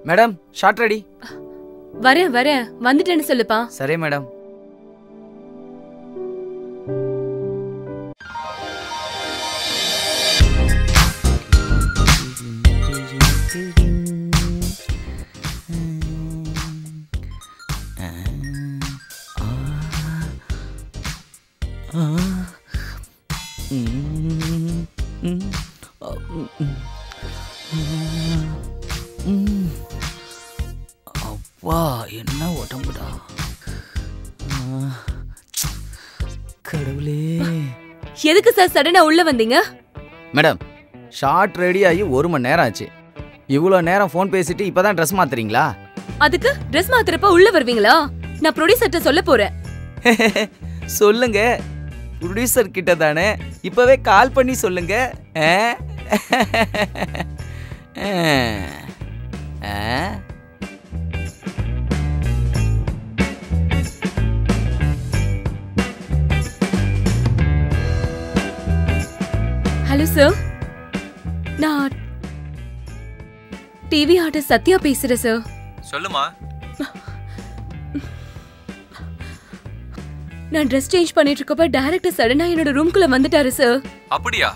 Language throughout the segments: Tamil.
மேடம் ஷார்ட் ரெடி வரேன் வரேன் வந்துட்டேன்னு சொல்லுப்பா சரி மேடம் அப்பா என்ன உடம்புடா ஆ, கடவுளே எதுக்கு சார் சடனா உள்ள வந்தீங்க மேடம் ஷார்ட் ரெடி ஆகி ஒரு மணி நேரம் ஆச்சு இவ்வளோ நேரம் ஃபோன் பேசிட்டு இப்பதான் ட்ரெஸ் மாத்துறீங்களா அதுக்கு ட்ரெஸ் மாத்துறப்ப உள்ள வருவீங்களா நான் ப்ரொடியூசர்ட்ட சொல்ல போறேன் சொல்லுங்க ப்ரொடியூசர் கிட்ட தானே இப்பவே கால் பண்ணி சொல்லுங்க ஆ? ஆ? ஹலோ சார் நான் டிவி ஆர்டர் சத்யா பேசுறேன் சார் சொல்லுமா நான் ட்ரெஸ் சேஞ்ச் பண்ணிட்டு இருக்கப்ப டைரக்டர் சடனா என்னோட ரூம்குள்ள வந்துட்டாரு சார் அப்படியா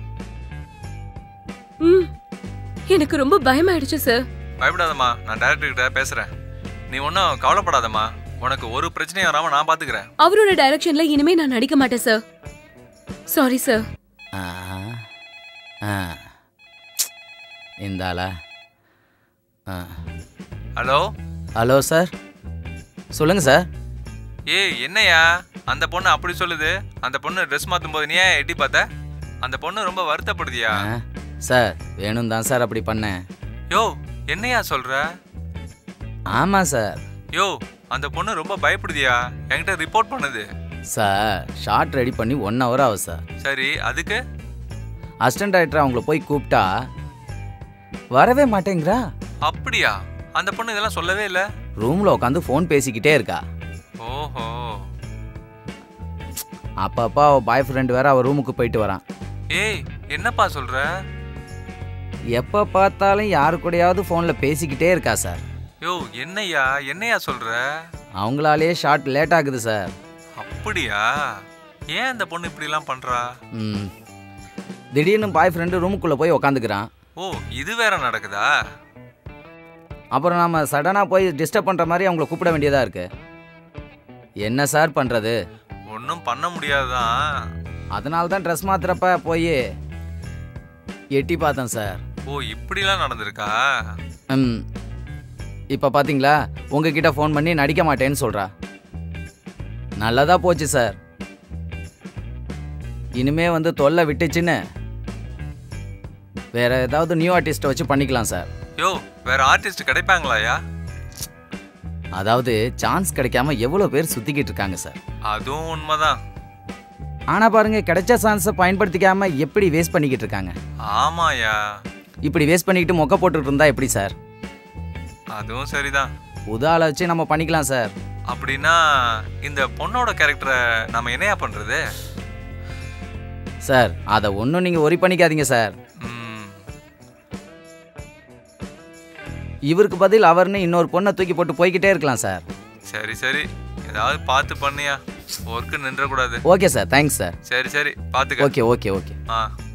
ம் எனக்கு ரொம்ப பயமாயிடுச்சு சார் பயப்படாதம்மா நான் டேரக்டர் கிட்ட பேசுறேன் நீ ஒன்றும் கவலைப்படாதம்மா உனக்கு ஒரு பிரச்சனையும் வராம நான் பாத்துக்கிறேன் அவரோட டைரக்ஷன்ல இனிமே நான் நடிக்க மாட்டேன் சார் சாரி சார் ஆ. ஆ. இந்தாளா ஆ. ஹலோ ஹலோ சார் சொல்லுங்க சார் ஏய் என்னையா அந்த பொண்ணு அப்படி சொல்லுது அந்த பொண்ணு ட்ரெஸ் மாத்தும் போது நீ ஏன் எட்டி பார்த்த அந்த பொண்ணு ரொம்ப வருத்தப்படுதியா ஆ, சார் வேணும் தான் சார் அப்படி பண்ணேன் யோ என்னையா சொல்ற ஆமாம் சார் யோ அந்த பொண்ணு ரொம்ப பயப்படுதியா என்கிட்ட ரிப்போர்ட் பண்ணுது சார் ஷார்ட் ரெடி பண்ணி ஒன் ஹவர் ஆகும் சார் சரி அதுக்கு அசிஸ்டன்ட் டைரக்டர் அவங்கள போய் கூப்பிட்டா வரவே மாட்டேங்கிறா அப்படியா அந்த பொண்ணு இதெல்லாம் சொல்லவே இல்லை ரூமில் உட்காந்து ஃபோன் பேசிக்கிட்டே இருக்கா ஓஹோ அப்பப்போ அவள் பாய் ஃப்ரெண்டு வேற அவள் ரூமுக்கு போயிட்டு வரான் ஏய் என்னப்பா சொல்ற எப்போ பார்த்தாலும் யாரு கூடயாவது ஃபோனில் பேசிக்கிட்டே இருக்கா சார் யோ என்னையா என்னையா சொல்ற அவங்களாலேயே ஷார்ட் லேட் ஆகுது சார் அப்படியா ஏன் அந்த பொண்ணு இப்படிலாம் பண்றா ம் திடீர்னு பாய் ஃப்ரெண்டு ரூமுக்குள்ளே போய் உக்காந்துக்கிறான் ஓ இது வேற நடக்குதா அப்புறம் நாம சடனாக போய் டிஸ்டர்ப் பண்ணுற மாதிரி அவங்கள கூப்பிட வேண்டியதாக இருக்கு என்ன சார் பண்ணுறது ஒன்றும் பண்ண முடியாதுதான் அதனால தான் ட்ரெஸ் மாத்துறப்ப போய் எட்டி பார்த்தேன் சார் ஓ இப்படிலாம் நடந்திருக்கா ம் இப்போ பார்த்தீங்களா உங்ககிட்ட ஃபோன் பண்ணி நடிக்க மாட்டேன்னு சொல்கிறா நல்லதா போச்சு சார் இனிமே வந்து தொல்லை விட்டுச்சுன்னு வேற ஏதாவது நியூ ஆர்டிஸ்ட்டை வச்சு பண்ணிக்கலாம் சார் யோ வேற ஆர்டிஸ்ட் கிடைப்பாங்களாயா அதாவது சான்ஸ் கிடைக்காம எவ்வளோ பேர் சுற்றிக்கிட்டு இருக்காங்க சார் அதுவும் உண்மைதான் ஆனால் பாருங்க கிடைச்ச சான்ஸை பயன்படுத்திக்காம எப்படி வேஸ்ட் பண்ணிக்கிட்டு இருக்காங்க ஆமாயா இப்படி வேஸ்ட் பண்ணிக்கிட்டு மொக்க போட்டுட்டு இருந்தா எப்படி சார் அதுவும் சரிதான் புது ஆளை வச்சு நம்ம பண்ணிக்கலாம் சார் அப்படின்னா இந்த பொண்ணோட கேரக்டரை நம்ம என்னையா பண்றது சார் அதை ஒன்றும் நீங்கள் ஒரி பண்ணிக்காதீங்க சார் ம், இவருக்கு பதில் அவர்னு இன்னொரு பொண்ணை தூக்கி போட்டு போய்கிட்டே இருக்கலாம் சார் சரி சரி ஏதாவது பார்த்து பண்ணியா ஒர்க்கு நின்றக்கூடாது ஓகே சார் தேங்க்ஸ் சார் சரி சரி பார்த்துக்க ஓகே ஓகே ஓகே ஆ